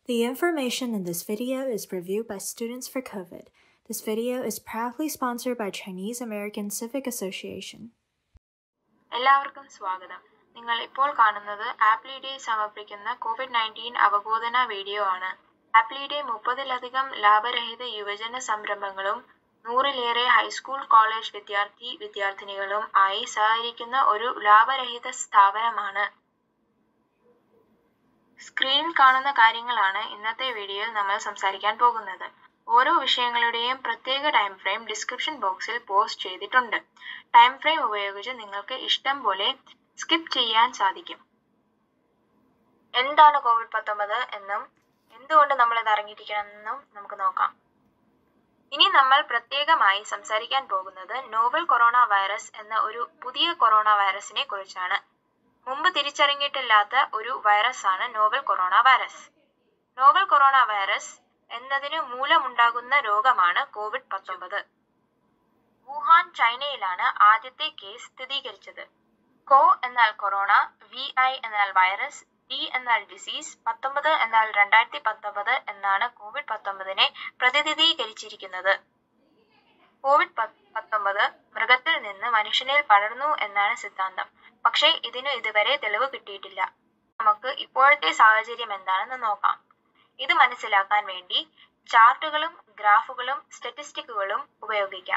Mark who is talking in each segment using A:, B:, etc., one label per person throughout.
A: The information in this video is reviewed by Students for COVID. This video is proudly sponsored by Chinese American Civic Association.
B: എല്ലാവർക്കും സ്വാഗതം നിങ്ങൾ ഇപ്പോൾ കാണുന്നത് ആപ്ലി ഡേ സമർപ്പിക്കുന്ന കോവിഡ് നയൻറ്റീൻ അവബോധന വീഡിയോ ആണ് ആപ്ലി ഡേ മുപ്പതിലധികം ലാഭരഹിത യുവജന സംരംഭങ്ങളും നൂറിലേറെ ഹൈസ്കൂൾ കോളേജ് വിദ്യാർത്ഥി വിദ്യാർത്ഥിനികളും ആയി സഹകരിക്കുന്ന ഒരു ലാഭരഹിത സ്ഥാപനമാണ് സ്ക്രീനിൽ കാണുന്ന കാര്യങ്ങളാണ് ഇന്നത്തെ വീഡിയോയിൽ നമ്മൾ സംസാരിക്കാൻ പോകുന്നത് ഓരോ വിഷയങ്ങളുടെയും പ്രത്യേക ടൈം ഫ്രെയിം ഡിസ്ക്രിപ്ഷൻ ബോക്സിൽ പോസ്റ്റ് ചെയ്തിട്ടുണ്ട് ടൈം ഫ്രെയിം ഉപയോഗിച്ച് നിങ്ങൾക്ക് ഇഷ്ടം പോലെ സ്കിപ്പ് ചെയ്യാൻ സാധിക്കും എന്താണ് കോവിഡ് പത്തൊമ്പത് എന്നും എന്തുകൊണ്ട് നമ്മൾ ഇത് അറിഞ്ഞിരിക്കണമെന്നും നമുക്ക് നോക്കാം ഇനി നമ്മൾ പ്രത്യേകമായി സംസാരിക്കാൻ പോകുന്നത് നോവൽ കൊറോണ വൈറസ് എന്ന ഒരു പുതിയ കൊറോണ വൈറസിനെ കുറിച്ചാണ് മുമ്പ് തിരിച്ചറിഞ്ഞിട്ടില്ലാത്ത ഒരു വൈറസ് ആണ് novel corona virus novel corona virus എന്നതിന് മൂലമുണ്ടാകുന്ന രോഗമാണ് കോവിഡ് പത്തൊമ്പത് വുഹാൻ ചൈനയിലാണ് ആദ്യത്തെ കേസ് സ്ഥിരീകരിച്ചത് കോ എന്നാൽ കൊറോണ വി ഐ എന്നാൽ വൈറസ് ഡി എന്നാൽ ഡിസീസ് പത്തൊമ്പത് എന്നാൽ രണ്ടായിരത്തി പത്തൊമ്പത് എന്നാണ് കോവിഡ് പത്തൊമ്പതിനെ പ്രതിനിധീകരിച്ചിരിക്കുന്നത് കോവിഡ് പത്തൊമ്പത് മൃഗത്തിൽ നിന്ന് മനുഷ്യനിൽ പടർന്നു എന്നാണ് സിദ്ധാന്തം പക്ഷേ ഇതിനു ഇതുവരെ തെളിവ് കിട്ടിയിട്ടില്ല നമുക്ക് ഇപ്പോഴത്തെ സാഹചര്യം എന്താണെന്ന് നോക്കാം ഇത് മനസ്സിലാക്കാൻ വേണ്ടി ചാർട്ടുകളും ഗ്രാഫുകളും സ്റ്റാറ്റിസ്റ്റിക്കുകളും ഉപയോഗിക്കാം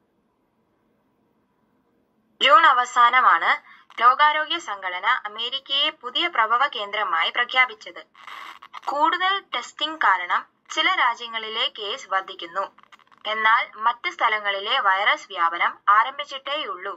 B: ജൂൺ അവസാനമാണ് ലോകാരോഗ്യ സംഘടന അമേരിക്കയെ പുതിയ പ്രഭവ കേന്ദ്രമായി പ്രഖ്യാപിച്ചത് കൂടുതൽ ടെസ്റ്റിംഗ് കാരണം ചില രാജ്യങ്ങളിലെ കേസ് വർദ്ധിക്കുന്നു എന്നാൽ മറ്റ് സ്ഥലങ്ങളിലെ വൈറസ് വ്യാപനം ആരംഭിച്ചിട്ടേയുള്ളൂ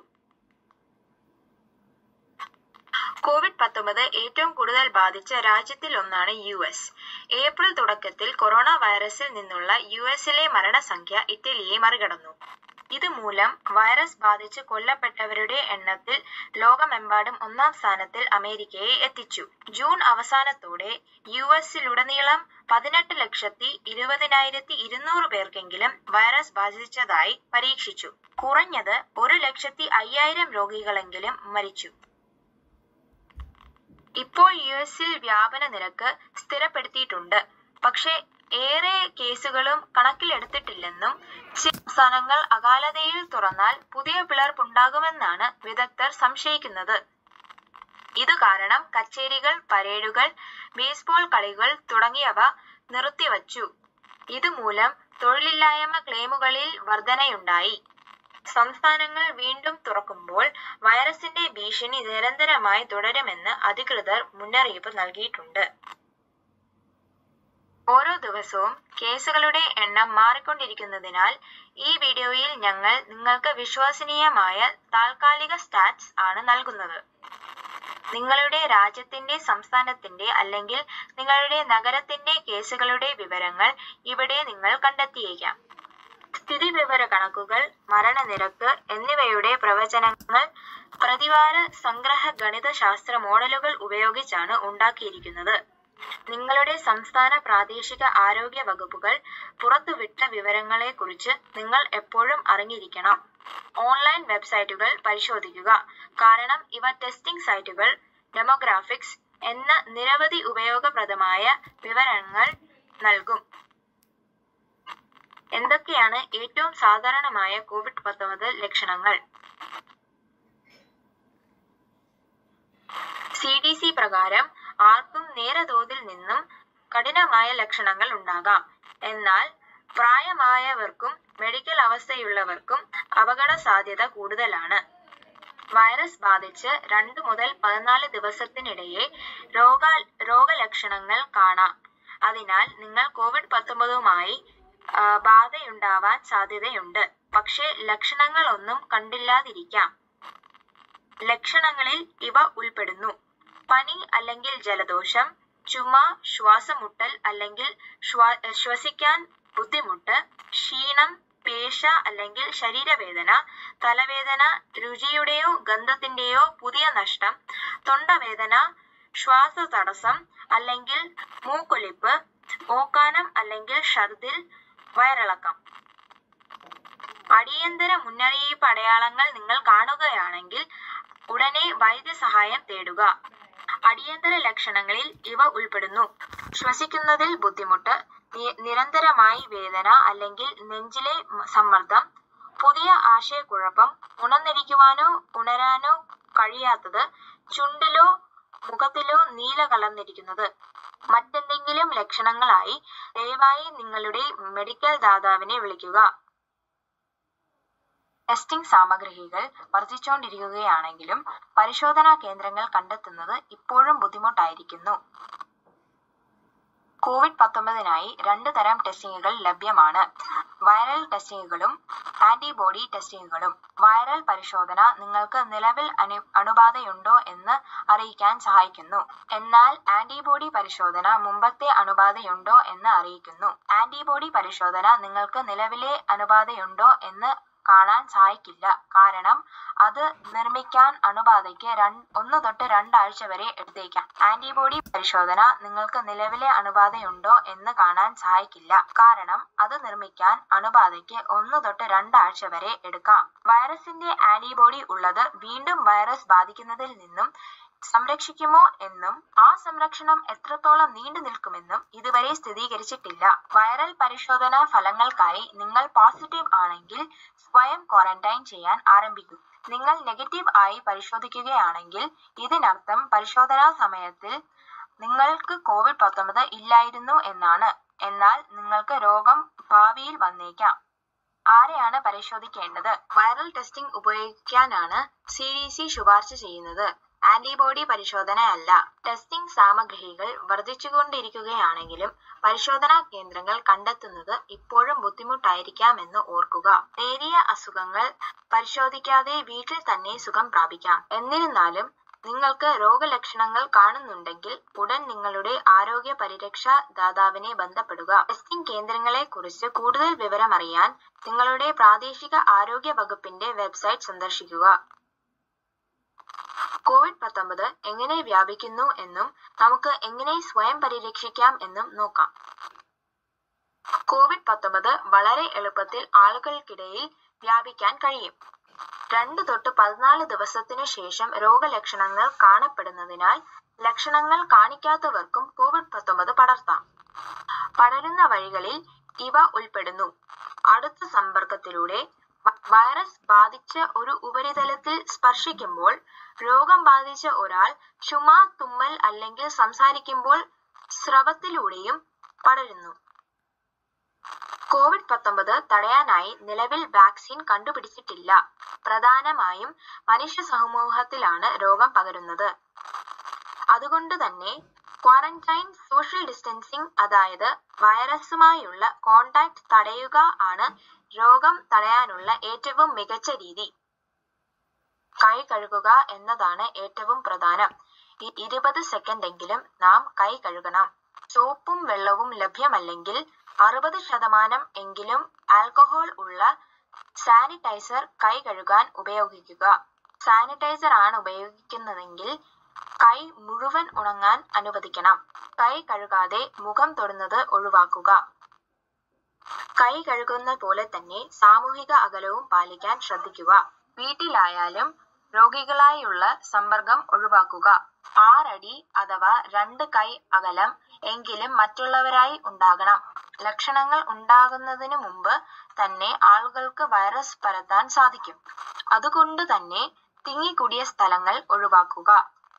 B: കോവിഡ് പത്തൊമ്പത് ഏറ്റവും കൂടുതൽ ബാധിച്ച രാജ്യത്തിൽ ഒന്നാണ് യു എസ് ഏപ്രിൽ തുടക്കത്തിൽ കൊറോണ വൈറസിൽ നിന്നുള്ള യു എസിലെ മരണസംഖ്യ ഇറ്റലിയെ മറികടന്നു ഇതുമൂലം വൈറസ് ബാധിച്ച് കൊല്ലപ്പെട്ടവരുടെ എണ്ണത്തിൽ ലോകമെമ്പാടും ഒന്നാം സ്ഥാനത്തിൽ അമേരിക്കയെ എത്തിച്ചു ജൂൺ അവസാനത്തോടെ യു എസിലുടനീളം പതിനെട്ട് ലക്ഷത്തി ഇരുപതിനായിരത്തി ഇരുന്നൂറ് പേർക്കെങ്കിലും വൈറസ് ബാധിച്ചതായി പരീക്ഷിച്ചു കുറഞ്ഞത് ഒരു ലക്ഷത്തി അയ്യായിരം രോഗികളെങ്കിലും മരിച്ചു ഇപ്പോൾ യു എസിൽ വ്യാപന നിരക്ക് സ്ഥിരപ്പെടുത്തിയിട്ടുണ്ട് പക്ഷേ ഏറെ കേസുകളും കണക്കിലെടുത്തിട്ടില്ലെന്നും ചില സംസ്ഥാനങ്ങൾ അകാലതയിൽ തുറന്നാൽ പുതിയ പിളർപ്പുണ്ടാകുമെന്നാണ് വിദഗ്ധർ സംശയിക്കുന്നത് ഇത് കാരണം കച്ചേരികൾ പരേഡുകൾ ബേസ്ബോൾ കളികൾ തുടങ്ങിയവ നിർത്തിവച്ചു ഇതുമൂലം തൊഴിലില്ലായ്മ ക്ലെയിമുകളിൽ വർധനയുണ്ടായി സംസ്ഥാനങ്ങൾ വീണ്ടും തുറക്കുമ്പോൾ വൈറസിന്റെ ഭീഷണി നിരന്തരമായി തുടരുമെന്ന് അധികൃതർ മുന്നറിയിപ്പ് നൽകിയിട്ടുണ്ട് ഓരോ ദിവസവും കേസുകളുടെ എണ്ണം മാറിക്കൊണ്ടിരിക്കുന്നതിനാൽ ഈ വീഡിയോയിൽ ഞങ്ങൾ നിങ്ങൾക്ക് വിശ്വസനീയമായ താൽക്കാലിക സ്റ്റാറ്റ്സ് ആണ് നൽകുന്നത് നിങ്ങളുടെ രാജ്യത്തിന്റെ സംസ്ഥാനത്തിന്റെ അല്ലെങ്കിൽ നിങ്ങളുടെ നഗരത്തിന്റെ കേസുകളുടെ വിവരങ്ങൾ ഇവിടെ നിങ്ങൾ കണ്ടെത്തിയേക്കാം സ്ഥിതിവിവര കണക്കുകൾ മരണനിരക്ക് എന്നിവയുടെ പ്രവചനങ്ങൾ പ്രതിവാര സംഗ്രഹ ഗണിതശാസ്ത്ര മോഡലുകൾ ഉപയോഗിച്ചാണ് ഉണ്ടാക്കിയിരിക്കുന്നത് നിങ്ങളുടെ സംസ്ഥാന പ്രാദേശിക ആരോഗ്യ വകുപ്പുകൾ പുറത്തുവിട്ട വിവരങ്ങളെക്കുറിച്ച് നിങ്ങൾ എപ്പോഴും അറിഞ്ഞിരിക്കണം ഓൺലൈൻ വെബ്സൈറ്റുകൾ പരിശോധിക്കുക കാരണം ഇവ ടെസ്റ്റിംഗ് സൈറ്റുകൾ ഡെമോഗ്രാഫിക്സ് എന്ന നിരവധി ഉപയോഗപ്രദമായ വിവരങ്ങൾ നൽകും എന്തൊക്കെയാണ് ഏറ്റവും സാധാരണമായ കോവിഡ് പത്തൊമ്പത് ലക്ഷണങ്ങൾ സി ഡി സി പ്രകാരം ആർക്കും നേരെ തോതിൽ നിന്നും കഠിനമായ ലക്ഷണങ്ങൾ ഉണ്ടാകാം എന്നാൽ പ്രായമായവർക്കും മെഡിക്കൽ അവസ്ഥയുള്ളവർക്കും അപകട സാധ്യത കൂടുതലാണ് വൈറസ് ബാധിച്ച് രണ്ട് മുതൽ പതിനാല് ദിവസത്തിനിടയെ രോഗ രോഗലക്ഷണങ്ങൾ കാണാം അതിനാൽ നിങ്ങൾ കോവിഡ് പത്തൊമ്പതുമായി ബാധയുണ്ടാവാൻ സാധ്യതയുണ്ട് പക്ഷേ ലക്ഷണങ്ങളൊന്നും കണ്ടില്ലാതിരിക്കാം ലക്ഷണങ്ങളിൽ ഇവ ഉൾപ്പെടുന്നു പനി അല്ലെങ്കിൽ ജലദോഷം ചുമ ശ്വാസമുട്ടൽ അല്ലെങ്കിൽ ശ്വസിക്കാൻ ബുദ്ധിമുട്ട് ക്ഷീണം പേശ അല്ലെങ്കിൽ ശരീരവേദന തലവേദന രുചിയുടെയോ ഗന്ധത്തിന്റെയോ പുതിയ നഷ്ടം തൊണ്ടവേദന ശ്വാസതടസ്സം അല്ലെങ്കിൽ മൂക്കൊലിപ്പ് ഓക്കാനം അല്ലെങ്കിൽ ഛർദിൽ വയറിളക്കം അടിയന്തര മുന്നറിയിപ്പ് അടയാളങ്ങൾ നിങ്ങൾ കാണുകയാണെങ്കിൽ ഉടനെ വൈദ്യസഹായം തേടുക അടിയന്തര ലക്ഷണങ്ങളിൽ ഇവ ഉൾപ്പെടുന്നു ശ്വസിക്കുന്നതിൽ ബുദ്ധിമുട്ട് നി- നിരന്തരമായി വേദന അല്ലെങ്കിൽ നെഞ്ചിലെ മ- സമ്മർദ്ദം പുതിയ ആശയക്കുഴപ്പം ഉണർന്നിരിക്കുവാനോ ഉണരാനോ കഴിയാത്തത് ചുണ്ടിലോ മുഖത്തിലോ നീല കലർന്നിരിക്കുന്നത് മറ്റെന്തെങ്കിലും ലക്ഷണങ്ങളായി ദയവായി നിങ്ങളുടെ മെഡിക്കൽ ദാതാവിനെ വിളിക്കുക ടെസ്റ്റിംഗ് സാമഗ്രികൾ വർദ്ധിച്ചുകൊണ്ടിരിക്കുകയാണെങ്കിലും പരിശോധനാ കേന്ദ്രങ്ങൾ കണ്ടെത്തുന്നത് ഇപ്പോഴും ബുദ്ധിമുട്ടായിരിക്കുന്നു കോവിഡ് പത്തൊമ്പതിനായി രണ്ട് തരം ടെസ്റ്റിംഗുകൾ ലഭ്യമാണ് വൈറൽ ടെസ്റ്റിംഗുകളും ആന്റിബോഡി ടെസ്റ്റിംഗുകളും വൈറൽ പരിശോധന നിങ്ങൾക്ക് നിലവിൽ അനു അണുബാധയുണ്ടോ എന്ന് അറിയിക്കാൻ സഹായിക്കുന്നു എന്നാൽ ആന്റിബോഡി പരിശോധന മുമ്പത്തെ അണുബാധയുണ്ടോ എന്ന് അറിയിക്കുന്നു ആന്റിബോഡി പരിശോധന നിങ്ങൾക്ക് നിലവിലെ അണുബാധയുണ്ടോ എന്ന് കാണാൻ സഹായിക്കില്ല കാരണം അത് നിർമ്മിക്കാൻ അണുബാധയ്ക്ക് രണ്ട് ഒന്ന് തൊട്ട് രണ്ടാഴ്ച വരെ എടുത്തേക്കാം ആന്റിബോഡി പരിശോധന നിങ്ങൾക്ക് നിലവിലെ അണുബാധയുണ്ടോ എന്ന് കാണാൻ സഹായിക്കില്ല കാരണം അത് നിർമ്മിക്കാൻ അണുബാധയ്ക്ക് ഒന്ന് തൊട്ട് രണ്ടാഴ്ച വരെ എടുക്കാം വൈറസിന്റെ ആന്റിബോഡി ഉള്ളത് വീണ്ടും വൈറസ് ബാധിക്കുന്നതിൽ നിന്നും സംരക്ഷിക്കുമോ എന്നും ആ സംരക്ഷണം എത്രത്തോളം നീണ്ടു നിൽക്കുമെന്നും ഇതുവരെ സ്ഥിരീകരിച്ചിട്ടില്ല വൈറൽ പരിശോധനാ ഫലങ്ങൾക്കായി നിങ്ങൾ പോസിറ്റീവ് ആണെങ്കിൽ സ്വയം ക്വാറന്റൈൻ ചെയ്യാൻ ആരംഭിക്കും നിങ്ങൾ നെഗറ്റീവ് ആയി പരിശോധിക്കുകയാണെങ്കിൽ ഇതിനർത്ഥം പരിശോധനാ സമയത്തിൽ നിങ്ങൾക്ക് കോവിഡ് പത്തൊമ്പത് ഇല്ലായിരുന്നു എന്നാണ് എന്നാൽ നിങ്ങൾക്ക് രോഗം ഭാവിയിൽ വന്നേക്കാം ആരെയാണ് പരിശോധിക്കേണ്ടത് വൈറൽ ടെസ്റ്റിംഗ് ഉപയോഗിക്കാനാണ് സി ഡി സി ശുപാർശ ചെയ്യുന്നത് ആന്റിബോഡി പരിശോധനയല്ല ടെസ്റ്റിംഗ് സാമഗ്രികൾ വർദ്ധിച്ചുകൊണ്ടിരിക്കുകയാണെങ്കിലും പരിശോധനാ കേന്ദ്രങ്ങൾ കണ്ടെത്തുന്നത് ഇപ്പോഴും ബുദ്ധിമുട്ടായിരിക്കാമെന്ന് ഓർക്കുക നേരിയ അസുഖങ്ങൾ പരിശോധിക്കാതെ വീട്ടിൽ തന്നെ സുഖം പ്രാപിക്കാം എന്നിരുന്നാലും നിങ്ങൾക്ക് രോഗലക്ഷണങ്ങൾ കാണുന്നുണ്ടെങ്കിൽ ഉടൻ നിങ്ങളുടെ ആരോഗ്യ പരിരക്ഷാ ദാതാവിനെ ബന്ധപ്പെടുക ടെസ്റ്റിംഗ് കേന്ദ്രങ്ങളെ കുറിച്ച് കൂടുതൽ വിവരമറിയാൻ നിങ്ങളുടെ പ്രാദേശിക ആരോഗ്യ വകുപ്പിന്റെ വെബ്സൈറ്റ് സന്ദർശിക്കുക കോവിഡ് പത്തൊമ്പത് എങ്ങനെ വ്യാപിക്കുന്നു എന്നും നമുക്ക് എങ്ങനെ സ്വയം പരിരക്ഷിക്കാം എന്നും നോക്കാം കോവിഡ് പത്തൊമ്പത് വളരെ എളുപ്പത്തിൽ ആളുകൾക്കിടയിൽ വ്യാപിക്കാൻ കഴിയും രണ്ട് തൊട്ട് പതിനാല് ദിവസത്തിനു ശേഷം രോഗലക്ഷണങ്ങൾ കാണപ്പെടുന്നതിനാൽ ലക്ഷണങ്ങൾ കാണിക്കാത്തവർക്കും കോവിഡ് പത്തൊമ്പത് പടർത്താം പടരുന്ന വഴികളിൽ ഇവ ഉൾപ്പെടുന്നു അടുത്ത സമ്പർക്കത്തിലൂടെ വ- വൈറസ് ബാധിച്ച ഒരു ഉപരിതലത്തിൽ സ്പർശിക്കുമ്പോൾ രോഗം ബാധിച്ച ഒരാൾ ചുമ തുമ്മൽ അല്ലെങ്കിൽ സംസാരിക്കുമ്പോൾ സ്രവത്തിലൂടെയും പടരുന്നു കോവിഡ് പത്തൊമ്പത് തടയാനായി നിലവിൽ വാക്സിൻ കണ്ടുപിടിച്ചിട്ടില്ല പ്രധാനമായും മനുഷ്യ സമൂഹത്തിലാണ് രോഗം പകരുന്നത് അതുകൊണ്ട് തന്നെ ക്വാറന്റൈൻ സോഷ്യൽ ഡിസ്റ്റൻസിംഗ് അതായത് വൈറസുമായുള്ള കോണ്ടാക്ട് തടയുക ആണ് രോഗം തടയാനുള്ള ഏറ്റവും മികച്ച രീതി കൈ കഴുകുക എന്നതാണ് ഏറ്റവും പ്രധാനം ഇ- ഇരുപത് സെക്കൻഡെങ്കിലും നാം കൈ കഴുകണം സോപ്പും വെള്ളവും ലഭ്യമല്ലെങ്കിൽ അറുപത് ശതമാനം എങ്കിലും ആൽക്കഹോൾ ഉള്ള സാനിറ്റൈസർ കൈ കഴുകാൻ ഉപയോഗിക്കുക സാനിറ്റൈസർ ആണ് ഉപയോഗിക്കുന്നതെങ്കിൽ കൈ മുഴുവൻ ഉണങ്ങാൻ അനുവദിക്കണം കൈ കഴുകാതെ മുഖം തൊടുന്നത് ഒഴിവാക്കുക കൈ കഴുകുന്ന പോലെ തന്നെ സാമൂഹിക അകലവും പാലിക്കാൻ ശ്രദ്ധിക്കുക വീട്ടിലായാലും രോഗികളായുള്ള സമ്പർക്കം ഒഴിവാക്കുക ആറടി അഥവാ രണ്ട് കൈ അകലം എങ്കിലും മറ്റുള്ളവരായി ഉണ്ടാകണം ലക്ഷണങ്ങൾ ഉണ്ടാകുന്നതിന് മുമ്പ് തന്നെ ആളുകൾക്ക് വൈറസ് പരത്താൻ സാധിക്കും അതുകൊണ്ട് തന്നെ തിങ്ങിക്കൂടിയ സ്ഥലങ്ങൾ ഒഴിവാക്കുക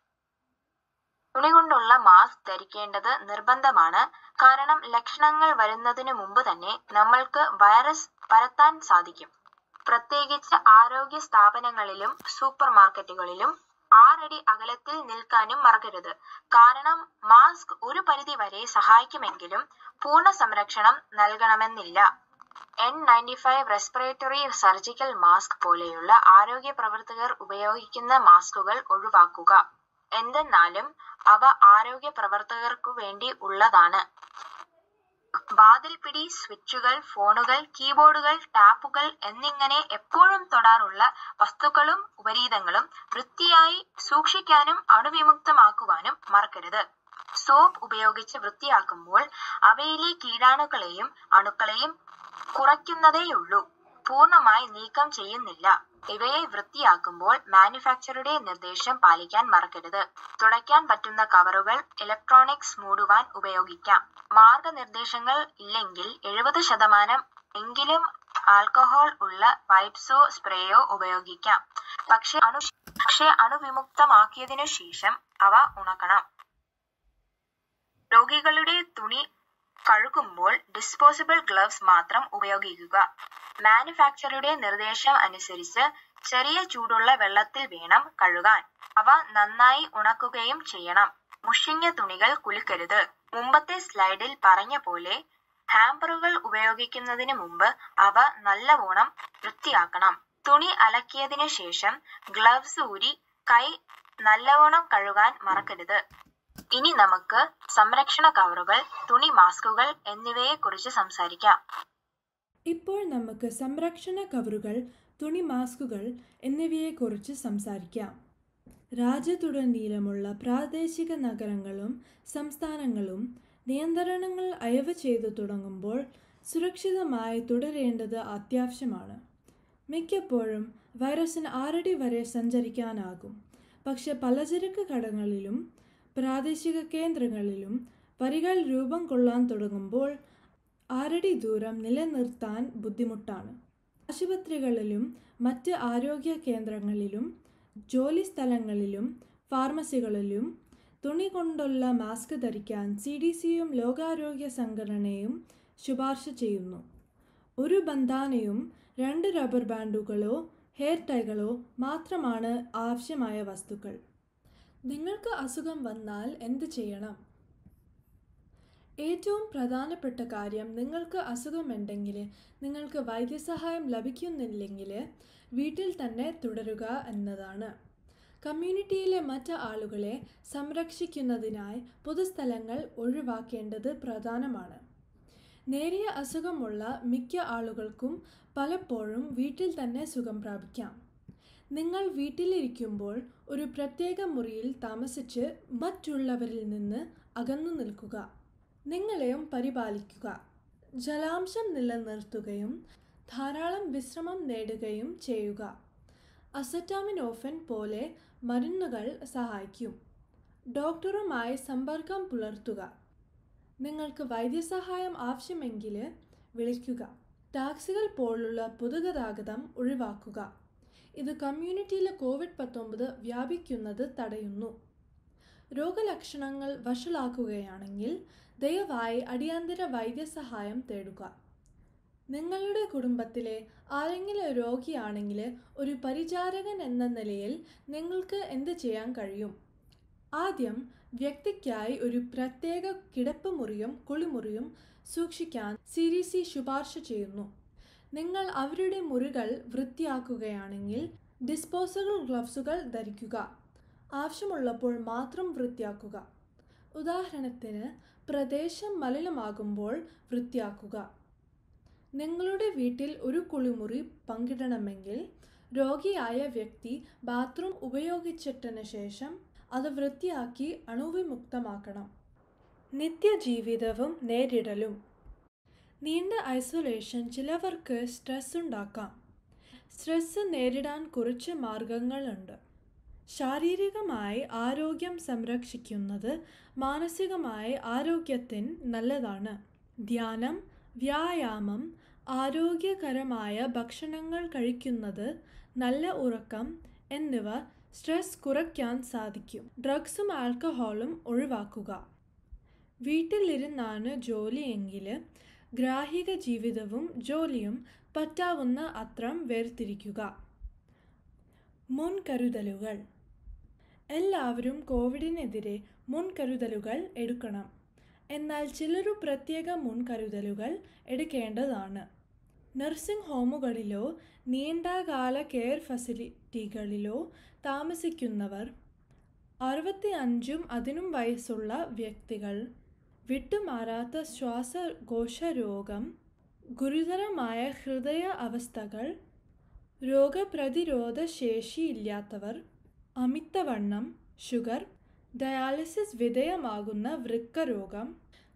B: തുണി കൊണ്ടുള്ള മാസ്ക് ധരിക്കേണ്ടത് നിർബന്ധമാണ് കാരണം ലക്ഷണങ്ങൾ വരുന്നതിന് മുമ്പ് തന്നെ നമ്മൾക്ക് വൈറസ് പരത്താൻ സാധിക്കും പ്രത്യേകിച്ച് ആരോഗ്യ സ്ഥാപനങ്ങളിലും സൂപ്പർ മാർക്കറ്റുകളിലും ആറടി അകലത്തിൽ നിൽക്കാനും മറക്കരുത് കാരണം മാസ്ക് ഒരു പരിധി വരെ സഹായിക്കുമെങ്കിലും പൂർണ്ണ സംരക്ഷണം നൽകണമെന്നില്ല N ninety five respiratory surgical mask പോലെയുള്ള ആരോഗ്യ പ്രവർത്തകർ ഉപയോഗിക്കുന്ന മാസ്കുകൾ ഒഴിവാക്കുക എന്തെന്നാലും അവ ആരോഗ്യ പ്രവർത്തകർക്കു വേണ്ടി ഉള്ളതാണ് വാതിൽപ്പിടി സ്വിച്ചുകൾ ഫോണുകൾ കീബോർഡുകൾ ടാപ്പുകൾ എന്നിങ്ങനെ എപ്പോഴും തൊടാറുള്ള വസ്തുക്കളും ഉപരീതങ്ങളും വൃത്തിയായി സൂക്ഷിക്കാനും അണുവിമുക്തമാക്കുവാനും മറക്കരുത് സോപ്പ് ഉപയോഗിച്ച് വൃത്തിയാക്കുമ്പോൾ അവയിലെ കീടാണുക്കളെയും അണുക്കളെയും കുറയ്ക്കുന്നതേയുള്ളൂ പൂർണ്ണമായി നീക്കം ചെയ്യുന്നില്ല ഇവയെ വൃത്തിയാക്കുമ്പോൾ മാനുഫാക്ചറുടെ നിർദ്ദേശം പാലിക്കാൻ മറക്കരുത് തുടയ്ക്കാൻ പറ്റുന്ന കവറുകൾ ഇലക്ട്രോണിക്സ് മൂടുവാൻ ഉപയോഗിക്കാം മാർഗനിർദ്ദേശങ്ങൾ ഇല്ലെങ്കിൽ എഴുപത് ശതമാനം എങ്കിലും ആൽക്കഹോൾ ഉള്ള വൈപ്സോ സ്പ്രേയോ ഉപയോഗിക്കാം പക്ഷെ അണു പക്ഷെ അണുവിമുക്തമാക്കിയതിനു ശേഷം അവ ഉണക്കണം രോഗികളുടെ തുണി കഴുകുമ്പോൾ ഡിസ്പോസിബിൾ ഗ്ലവ്സ് മാത്രം ഉപയോഗിക്കുക മാനുഫാക്ചറുടെ നിർദ്ദേശം അനുസരിച്ച് ചെറിയ ചൂടുള്ള വെള്ളത്തിൽ വേണം കഴുകാൻ അവ നന്നായി ഉണക്കുകയും ചെയ്യണം മുഷിഞ്ഞ തുണികൾ കുലുക്കരുത് മുമ്പത്തെ സ്ലൈഡിൽ പറഞ്ഞ പോലെ ഹാമ്പറുകൾ ഉപയോഗിക്കുന്നതിന് മുമ്പ് അവ നല്ലവണ്ണം വൃത്തിയാക്കണം തുണി അലക്കിയതിനു ശേഷം ഗ്ലവ്സ് ഊരി കൈ നല്ലവണ്ണം കഴുകാൻ മറക്കരുത് ഇനി നമുക്ക് സംരക്ഷണ കവറുകൾ തുണി മാസ്കുകൾ എന്നിവയെ കുറിച്ച് സംസാരിക്കാം
C: ഇപ്പോൾ നമുക്ക് സംരക്ഷണ കവറുകൾ തുണി മാസ്കുകൾ എന്നിവയെക്കുറിച്ച് സംസാരിക്കാം രാജ്യത്തുടനീളമുള്ള പ്രാദേശിക നഗരങ്ങളും സംസ്ഥാനങ്ങളും നിയന്ത്രണങ്ങൾ അയവ് ചെയ്തു തുടങ്ങുമ്പോൾ സുരക്ഷിതമായി തുടരേണ്ടത് അത്യാവശ്യമാണ് മിക്കപ്പോഴും വൈറസിന് ആറടി വരെ സഞ്ചരിക്കാനാകും പക്ഷെ പലചരക്ക് കടകളിലും പ്രാദേശിക കേന്ദ്രങ്ങളിലും വരികൾ രൂപം കൊള്ളാൻ തുടങ്ങുമ്പോൾ ആറടി ദൂരം നിലനിർത്താൻ ബുദ്ധിമുട്ടാണ് ആശുപത്രികളിലും മറ്റ് ആരോഗ്യ കേന്ദ്രങ്ങളിലും ജോലി സ്ഥലങ്ങളിലും ഫാർമസികളിലും തുണി കൊണ്ടുള്ള മാസ്ക് ധരിക്കാൻ സി ഡി സിയും ലോകാരോഗ്യ സംഘടനയും ശുപാർശ ചെയ്യുന്നു ഒരു ബന്ധാനയും രണ്ട് റബ്ബർ ബാൻഡുകളോ ഹെയർ ടൈകളോ മാത്രമാണ് ആവശ്യമായ വസ്തുക്കൾ നിങ്ങൾക്ക് അസുഖം വന്നാൽ എന്ത് ചെയ്യണം ഏറ്റവും പ്രധാനപ്പെട്ട കാര്യം നിങ്ങൾക്ക് അസുഖമുണ്ടെങ്കിൽ നിങ്ങൾക്ക് വൈദ്യസഹായം ലഭിക്കുന്നില്ലെങ്കിൽ വീട്ടിൽ തന്നെ തുടരുക എന്നതാണ് കമ്മ്യൂണിറ്റിയിലെ മറ്റ് ആളുകളെ സംരക്ഷിക്കുന്നതിനായി പൊതുസ്ഥലങ്ങൾ ഒഴിവാക്കേണ്ടത് പ്രധാനമാണ് നേരിയ അസുഖമുള്ള മിക്ക ആളുകൾക്കും പലപ്പോഴും വീട്ടിൽ തന്നെ സുഖം പ്രാപിക്കാം നിങ്ങൾ വീട്ടിലിരിക്കുമ്പോൾ ഒരു പ്രത്യേക മുറിയിൽ താമസിച്ച് മറ്റുള്ളവരിൽ നിന്ന് അകന്നു നിൽക്കുക നിങ്ങളെയും പരിപാലിക്കുക ജലാംശം നിലനിർത്തുകയും ധാരാളം വിശ്രമം നേടുകയും ചെയ്യുക അസറ്റാമിനോഫൻ പോലെ മരുന്നുകൾ സഹായിക്കും ഡോക്ടറുമായി സമ്പർക്കം പുലർത്തുക നിങ്ങൾക്ക് വൈദ്യസഹായം ആവശ്യമെങ്കിൽ വിളിക്കുക ടാക്സികൾ പോലുള്ള പൊതുഗതാഗതം ഒഴിവാക്കുക ഇത് കമ്മ്യൂണിറ്റിയിലെ കോവിഡ് പത്തൊമ്പത് വ്യാപിക്കുന്നത് തടയുന്നു രോഗലക്ഷണങ്ങൾ വഷളാക്കുകയാണെങ്കിൽ ദയവായി അടിയന്തര വൈദ്യസഹായം തേടുക നിങ്ങളുടെ കുടുംബത്തിലെ ആരെങ്കിലും രോഗിയാണെങ്കിൽ ഒരു പരിചാരകൻ എന്ന നിലയിൽ നിങ്ങൾക്ക് എന്ത് ചെയ്യാൻ കഴിയും ആദ്യം വ്യക്തിക്കായി ഒരു പ്രത്യേക കിടപ്പ് മുറിയും കുളിമുറിയും സൂക്ഷിക്കാൻ സി ഡി സി ശുപാർശ ചെയ്യുന്നു നിങ്ങൾ അവരുടെ മുറികൾ വൃത്തിയാക്കുകയാണെങ്കിൽ ഡിസ്പോസബിൾ ഗ്ലവ്സുകൾ ധരിക്കുക ആവശ്യമുള്ളപ്പോൾ മാത്രം വൃത്തിയാക്കുക ഉദാഹരണത്തിന് പ്രദേശം മലിനമാകുമ്പോൾ വൃത്തിയാക്കുക നിങ്ങളുടെ വീട്ടിൽ ഒരു കുളിമുറി പങ്കിടണമെങ്കിൽ രോഗിയായ വ്യക്തി ബാത്റൂം ഉപയോഗിച്ചിട്ടതിന് ശേഷം അത് വൃത്തിയാക്കി അണുവിമുക്തമാക്കണം നിത്യജീവിതവും നേരിടലും നീണ്ട ഐസൊലേഷൻ ചിലവർക്ക് സ്ട്രെസ് ഉണ്ടാക്കാം സ്ട്രെസ് നേരിടാൻ കുറച്ച് മാർഗങ്ങളുണ്ട് ശാരീരികമായി ആരോഗ്യം സംരക്ഷിക്കുന്നത് മാനസികമായി ആരോഗ്യത്തിന് നല്ലതാണ് ധ്യാനം വ്യായാമം ആരോഗ്യകരമായ ഭക്ഷണങ്ങൾ കഴിക്കുന്നത് നല്ല ഉറക്കം എന്നിവ സ്ട്രെസ് കുറയ്ക്കാൻ സാധിക്കും ഡ്രഗ്സും ആൽക്കഹോളും ഒഴിവാക്കുക വീട്ടിലിരുന്നാണ് ജോലിയെങ്കിൽ ഗ്രാഹിക ജീവിതവും ജോലിയും പറ്റാവുന്ന അത്രം വേർതിരിക്കുക മുൻകരുതലുകൾ എല്ലാവരും കോവിഡിനെതിരെ മുൻകരുതലുകൾ എടുക്കണം എന്നാൽ ചിലരു പ്രത്യേക മുൻകരുതലുകൾ എടുക്കേണ്ടതാണ് നഴ്സിംഗ് ഹോമുകളിലോ നീണ്ടകാല കെയർ ഫെസിലിറ്റികളിലോ താമസിക്കുന്നവർ അറുപത്തി അഞ്ചും അതിനും വയസ്സുള്ള വ്യക്തികൾ വിട്ടുമാറാത്ത ശ്വാസകോശ രോഗം ഗുരുതരമായ ഹൃദയ അവസ്ഥകൾ രോഗപ്രതിരോധ ശേഷിയില്ലാത്തവർ അമിതവണ്ണം ഷുഗർ ഡയാലിസിസ് വിധേയമാകുന്ന വൃക്കരോഗം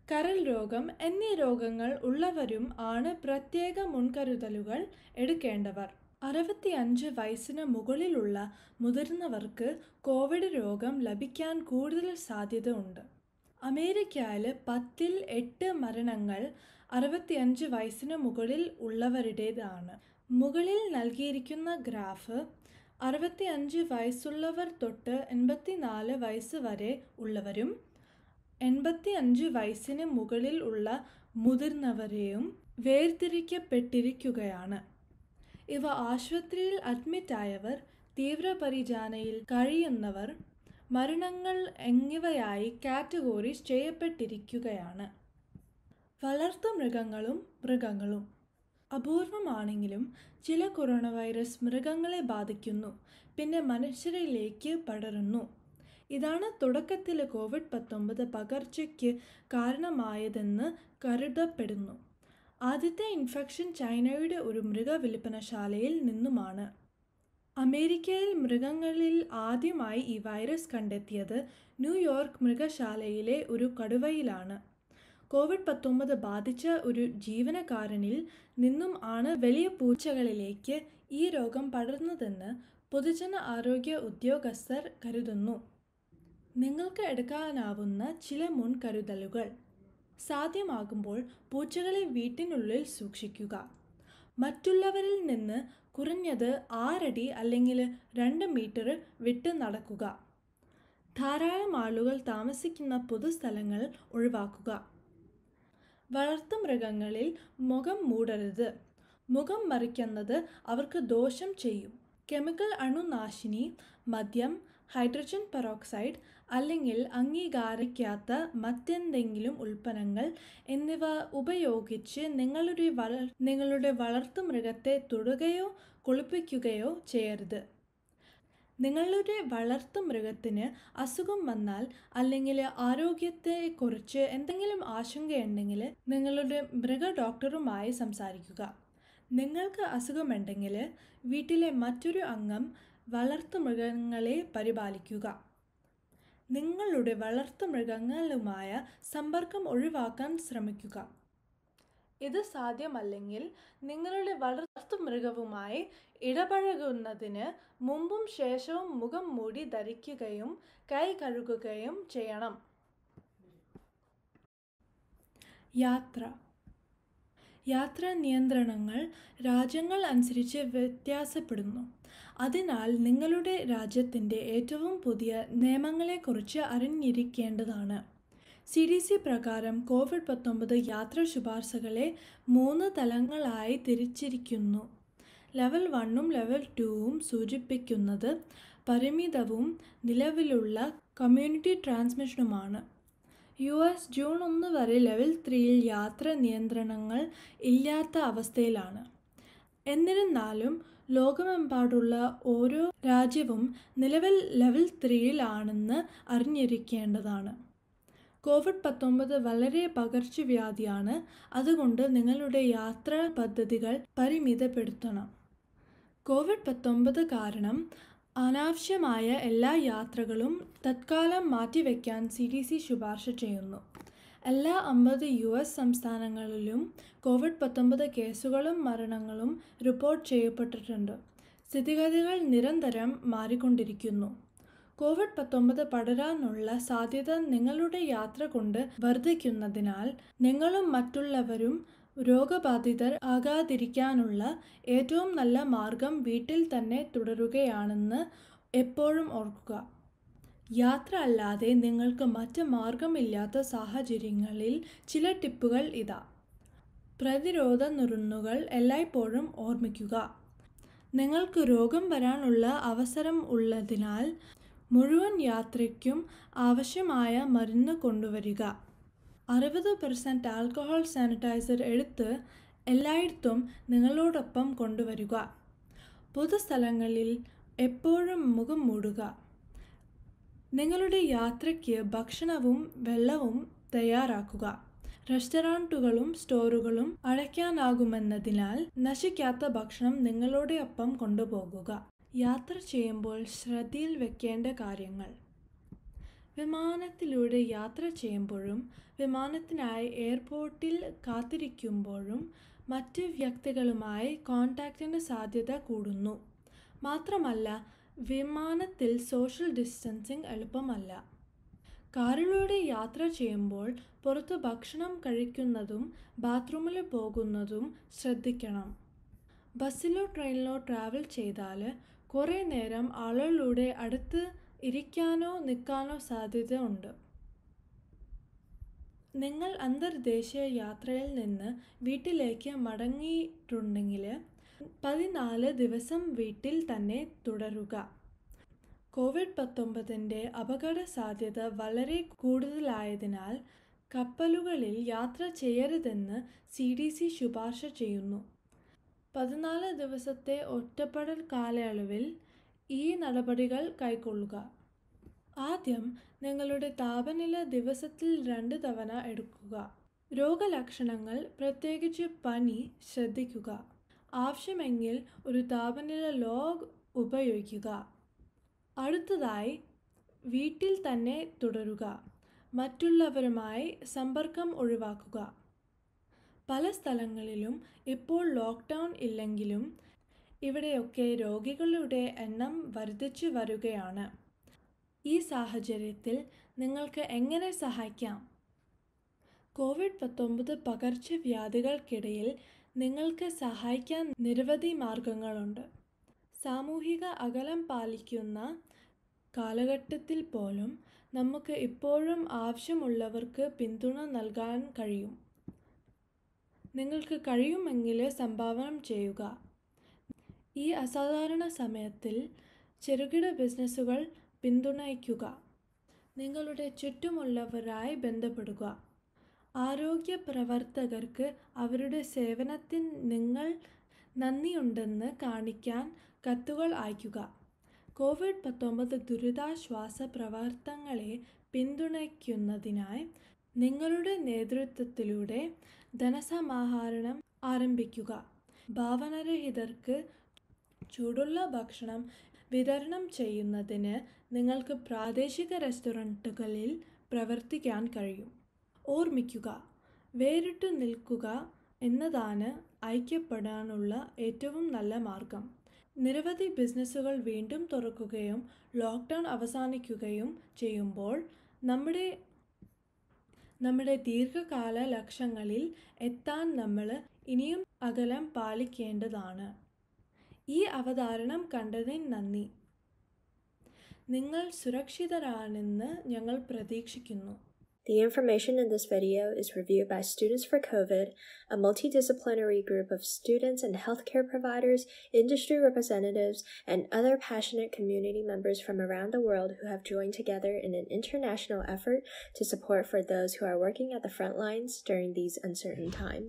C: കരൾ രോഗം എന്നീ രോഗങ്ങൾ ഉള്ളവരും ആണ് പ്രത്യേക മുൻകരുതലുകൾ എടുക്കേണ്ടവർ അറുപത്തിയഞ്ച് വയസ്സിന് മുകളിലുള്ള മുതിർന്നവർക്ക് കോവിഡ് രോഗം ലഭിക്കാൻ കൂടുതൽ സാധ്യത ഉണ്ട് അമേരിക്കയിൽ പത്തിൽ എട്ട് മരണങ്ങൾ അറുപത്തിയഞ്ച് വയസ്സിന് മുകളിൽ ഉള്ളവരുടേതാണ് മുകളിൽ നൽകിയിരിക്കുന്ന ഗ്രാഫ് അറുപത്തിയഞ്ച് വയസ്സുള്ളവർ തൊട്ട് എൺപത്തിനാല് വയസ്സ് വരെ ഉള്ളവരും എൺപത്തി അഞ്ച് വയസ്സിന് മുകളിൽ ഉള്ള മുതിർന്നവരെയും വേർതിരിക്കപ്പെട്ടിരിക്കുകയാണ് ഇവ ആശുപത്രിയിൽ അഡ്മിറ്റായവർ തീവ്രപരിചാരയിൽ കഴിയുന്നവർ മരണങ്ങൾ എന്നിവയായി കാറ്റഗോറീസ് ചെയ്യപ്പെട്ടിരിക്കുകയാണ് വളർത്തു മൃഗങ്ങളും മൃഗങ്ങളും അപൂർവമാണെങ്കിലും ചില കൊറോണ വൈറസ് മൃഗങ്ങളെ ബാധിക്കുന്നു പിന്നെ മനുഷ്യരിലേക്ക് പടരുന്നു ഇതാണ് തുടക്കത്തിൽ കോവിഡ് പത്തൊമ്പത് പകർച്ചയ്ക്ക് കാരണമായതെന്ന് കരുതപ്പെടുന്നു ആദ്യത്തെ ഇൻഫെക്ഷൻ ചൈനയുടെ ഒരു മൃഗവിൽപ്പനശാലയിൽ നിന്നുമാണ് അമേരിക്കയിൽ മൃഗങ്ങളിൽ ആദ്യമായി ഈ വൈറസ് കണ്ടെത്തിയത് ന്യൂയോർക്ക് മൃഗശാലയിലെ ഒരു കടുവയിലാണ് കോവിഡ് പത്തൊമ്പത് ബാധിച്ച ഒരു ജീവനക്കാരനിൽ നിന്നും ആണ് വലിയ പൂച്ചകളിലേക്ക് ഈ രോഗം പടർന്നതെന്ന് പൊതുജന ആരോഗ്യ ഉദ്യോഗസ്ഥർ കരുതുന്നു നിങ്ങൾക്ക് എടുക്കാനാവുന്ന ചില മുൻകരുതലുകൾ സാധ്യമാകുമ്പോൾ പൂച്ചകളെ വീട്ടിനുള്ളിൽ സൂക്ഷിക്കുക മറ്റുള്ളവരിൽ നിന്ന് കുറഞ്ഞത് ആറടി അല്ലെങ്കിൽ രണ്ട് മീറ്റർ വിട്ട് നടക്കുക ധാരാളം ആളുകൾ താമസിക്കുന്ന പൊതുസ്ഥലങ്ങൾ ഒഴിവാക്കുക വളർത്തുമൃഗങ്ങളിൽ മുഖം മൂടരുത് മുഖം മറിക്കുന്നത് അവർക്ക് ദോഷം ചെയ്യും കെമിക്കൽ അണുനാശിനി മദ്യം ഹൈഡ്രജൻ പെറോക്സൈഡ് അല്ലെങ്കിൽ അംഗീകരിക്കാത്ത മറ്റെന്തെങ്കിലും ഉൽപ്പന്നങ്ങൾ എന്നിവ ഉപയോഗിച്ച് നിങ്ങളുടെ വള നിങ്ങളുടെ വളർത്തുമൃഗത്തെ തൊടുകയോ കുളിപ്പിക്കുകയോ ചെയ്യരുത് നിങ്ങളുടെ വളർത്തുമൃഗത്തിന് അസുഖം വന്നാൽ അല്ലെങ്കിൽ ആരോഗ്യത്തെക്കുറിച്ച് എന്തെങ്കിലും ആശങ്കയുണ്ടെങ്കിൽ നിങ്ങളുടെ മൃഗ ഡോക്ടറുമായി സംസാരിക്കുക നിങ്ങൾക്ക് അസുഖമുണ്ടെങ്കിൽ വീട്ടിലെ മറ്റൊരു അംഗം വളർത്തുമൃഗങ്ങളെ പരിപാലിക്കുക നിങ്ങളുടെ വളർത്തുമൃഗങ്ങളുമായ സമ്പർക്കം ഒഴിവാക്കാൻ ശ്രമിക്കുക ഇത് സാധ്യമല്ലെങ്കിൽ നിങ്ങളുടെ വളർത്തുമൃഗവുമായി ഇടപഴകുന്നതിന് മുമ്പും ശേഷവും മുഖം മൂടി ധരിക്കുകയും കൈ കഴുകുകയും ചെയ്യണം യാത്ര യാത്രാ നിയന്ത്രണങ്ങൾ രാജ്യങ്ങൾ അനുസരിച്ച് വ്യത്യാസപ്പെടുന്നു അതിനാൽ നിങ്ങളുടെ രാജ്യത്തിൻ്റെ ഏറ്റവും പുതിയ നിയമങ്ങളെക്കുറിച്ച് അറിഞ്ഞിരിക്കേണ്ടതാണ് സി ഡി സി പ്രകാരം കോവിഡ് പത്തൊമ്പത് യാത്രാ ശുപാർശകളെ മൂന്ന് തലങ്ങളായി തിരിച്ചിരിക്കുന്നു ലെവൽ വണ്ണും ലെവൽ ടൂവും സൂചിപ്പിക്കുന്നത് പരിമിതവും നിലവിലുള്ള കമ്മ്യൂണിറ്റി ട്രാൻസ്മിഷനുമാണ് യു എസ് ജൂൺ ഒന്ന് വരെ ലെവൽ ത്രീയിൽ യാത്രാ നിയന്ത്രണങ്ങൾ ഇല്ലാത്ത അവസ്ഥയിലാണ് എന്നിരുന്നാലും ലോകമെമ്പാടുള്ള ഓരോ രാജ്യവും നിലവിൽ ലെവൽ ത്രീയിലാണെന്ന് അറിഞ്ഞിരിക്കേണ്ടതാണ് കോവിഡ് പത്തൊമ്പത് വളരെ പകർച്ചവ്യാധിയാണ് അതുകൊണ്ട് നിങ്ങളുടെ യാത്രാ പദ്ധതികൾ പരിമിതപ്പെടുത്തണം കോവിഡ് പത്തൊമ്പത് കാരണം അനാവശ്യമായ എല്ലാ യാത്രകളും തത്കാലം മാറ്റിവെക്കാൻ സി ഡി സി ശുപാർശ ചെയ്യുന്നു എല്ലാ അമ്പത് യു എസ് സംസ്ഥാനങ്ങളിലും കോവിഡ് പത്തൊമ്പത് കേസുകളും മരണങ്ങളും റിപ്പോർട്ട് ചെയ്യപ്പെട്ടിട്ടുണ്ട് സ്ഥിതിഗതികൾ നിരന്തരം മാറിക്കൊണ്ടിരിക്കുന്നു കോവിഡ് പത്തൊമ്പത് പടരാനുള്ള സാധ്യത നിങ്ങളുടെ യാത്ര കൊണ്ട് വർദ്ധിക്കുന്നതിനാൽ നിങ്ങളും മറ്റുള്ളവരും രോഗബാധിതർ ആകാതിരിക്കാനുള്ള ഏറ്റവും നല്ല മാർഗം വീട്ടിൽ തന്നെ തുടരുകയാണെന്ന് എപ്പോഴും ഓർക്കുക യാത്ര അല്ലാതെ നിങ്ങൾക്ക് മറ്റ് മാർഗമില്ലാത്ത സാഹചര്യങ്ങളിൽ ചില ടിപ്പുകൾ ഇതാ പ്രതിരോധ നുറുങ്ങുകൾ എല്ലായ്പ്പോഴും ഓർമ്മിക്കുക നിങ്ങൾക്ക് രോഗം വരാനുള്ള അവസരം ഉള്ളതിനാൽ മുഴുവൻ യാത്രയ്ക്കും ആവശ്യമായ മരുന്ന് കൊണ്ടുവരിക അറുപത് പെർസെൻറ്റ് ആൽക്കഹോൾ സാനിറ്റൈസർ എടുത്ത് എല്ലായിടത്തും നിങ്ങളോടൊപ്പം കൊണ്ടുവരിക പൊതുസ്ഥലങ്ങളിൽ എപ്പോഴും മുഖം മൂടുക നിങ്ങളുടെ യാത്രയ്ക്ക് ഭക്ഷണവും വെള്ളവും തയ്യാറാക്കുക റെസ്റ്റോറൻറ്റുകളും സ്റ്റോറുകളും അടയ്ക്കാനാകുമെന്നതിനാൽ നശിക്കാത്ത ഭക്ഷണം നിങ്ങളുടെ ഒപ്പം കൊണ്ടുപോകുക യാത്ര ചെയ്യുമ്പോൾ ശ്രദ്ധയിൽ വെക്കേണ്ട കാര്യങ്ങൾ വിമാനത്തിലൂടെ യാത്ര ചെയ്യുമ്പോഴും വിമാനത്തിനായി എയർപോർട്ടിൽ കാത്തിരിക്കുമ്പോഴും മറ്റ് വ്യക്തികളുമായി കോൺടാക്റ്റിന് സാധ്യത കൂടുന്നു മാത്രമല്ല വിമാനത്തിൽ സോഷ്യൽ ഡിസ്റ്റൻസിങ് എളുപ്പമല്ല കാറിലൂടെ യാത്ര ചെയ്യുമ്പോൾ പുറത്ത് ഭക്ഷണം കഴിക്കുന്നതും ബാത്റൂമിൽ പോകുന്നതും ശ്രദ്ധിക്കണം ബസ്സിലോ ട്രെയിനിലോ ട്രാവൽ ചെയ്താൽ കുറേ നേരം ആളുകളുടെ അടുത്ത് ഇരിക്കാനോ നിൽക്കാനോ സാധ്യത ഉണ്ട് നിങ്ങൾ അന്തർദേശീയ യാത്രയിൽ നിന്ന് വീട്ടിലേക്ക് മടങ്ങിയിട്ടുണ്ടെങ്കിൽ പതിനാല് ദിവസം വീട്ടിൽ തന്നെ തുടരുക കോവിഡ് പത്തൊമ്പതിൻ്റെ അപകട സാധ്യത വളരെ കൂടുതലായതിനാൽ കപ്പലുകളിൽ യാത്ര ചെയ്യരുതെന്ന് സി ഡി സി ശുപാർശ ചെയ്യുന്നു പതിനാല് ദിവസത്തെ ഒറ്റപ്പെടൽ കാലയളവിൽ ഈ നടപടികൾ കൈക്കൊള്ളുക ആദ്യം നിങ്ങളുടെ താപനില ദിവസത്തിൽ രണ്ട് തവണ എടുക്കുക രോഗലക്ഷണങ്ങൾ പ്രത്യേകിച്ച് പനി ശ്രദ്ധിക്കുക ആവശ്യമെങ്കിൽ ഒരു താപനില ലോഗ് ഉപയോഗിക്കുക അടുത്തതായി വീട്ടിൽ തന്നെ തുടരുക മറ്റുള്ളവരുമായി സമ്പർക്കം ഒഴിവാക്കുക പല സ്ഥലങ്ങളിലും ഇപ്പോൾ ലോക്ക്ഡൗൺ ഇല്ലെങ്കിലും ഇവിടെയൊക്കെ രോഗികളുടെ എണ്ണം വർദ്ധിച്ചു വരികയാണ് ഈ സാഹചര്യത്തിൽ നിങ്ങൾക്ക് എങ്ങനെ സഹായിക്കാം കോവിഡ് പത്തൊമ്പത് പകർച്ചവ്യാധികൾക്കിടയിൽ നിങ്ങൾക്ക് സഹായിക്കാൻ നിരവധി മാർഗങ്ങളുണ്ട് സാമൂഹിക അകലം പാലിക്കുന്ന കാലഘട്ടത്തിൽ പോലും നമുക്ക് ഇപ്പോഴും ആവശ്യമുള്ളവർക്ക് പിന്തുണ നൽകാൻ കഴിയും നിങ്ങൾക്ക് കഴിയുമെങ്കിൽ സംഭാവന ചെയ്യുക ഈ അസാധാരണ സമയത്തിൽ ചെറുകിട ബിസിനസ്സുകൾ പിന്തുണയ്ക്കുക നിങ്ങളുടെ ചുറ്റുമുള്ളവരായി ബന്ധപ്പെടുക ആരോഗ്യ പ്രവർത്തകർക്ക് അവരുടെ സേവനത്തിന് നിങ്ങൾ നന്ദിയുണ്ടെന്ന് കാണിക്കാൻ കത്തുകൾ അയയ്ക്കുക കോവിഡ് പത്തൊമ്പത് ദുരിതാശ്വാസ പ്രവർത്തനങ്ങളെ പിന്തുണയ്ക്കുന്നതിനായി നിങ്ങളുടെ നേതൃത്വത്തിലൂടെ ധനസമാഹരണം ആരംഭിക്കുക ഭാവനരഹിതർക്ക് ചൂടുള്ള ഭക്ഷണം വിതരണം ചെയ്യുന്നതിന് നിങ്ങൾക്ക് പ്രാദേശിക റെസ്റ്റോറൻറ്റുകളിൽ പ്രവർത്തിക്കാൻ കഴിയും ഓർമ്മിക്കുക വേറിട്ടു നിൽക്കുക എന്നതാണ് ഐക്യപ്പെടാനുള്ള ഏറ്റവും നല്ല മാർഗം നിരവധി ബിസിനസ്സുകൾ വീണ്ടും തുറക്കുകയും ലോക്ക്ഡൗൺ അവസാനിക്കുകയും ചെയ്യുമ്പോൾ നമ്മുടെ നമ്മുടെ ദീർഘകാല ലക്ഷ്യങ്ങളിൽ എത്താൻ നമ്മൾ ഇനിയും അകലം പാലിക്കേണ്ടതാണ് ഈ അവതാരണം കണ്ടതിന് നന്ദി നിങ്ങൾ സുരക്ഷിതരാണെന്ന് ഞങ്ങൾ പ്രതീക്ഷിക്കുന്നു
A: The information in this video is reviewed by Students for COVID, a multidisciplinary group of students and healthcare providers, industry representatives, and other passionate community members from around the world who have joined together in an international effort to support for those who are working at the front lines during these uncertain times.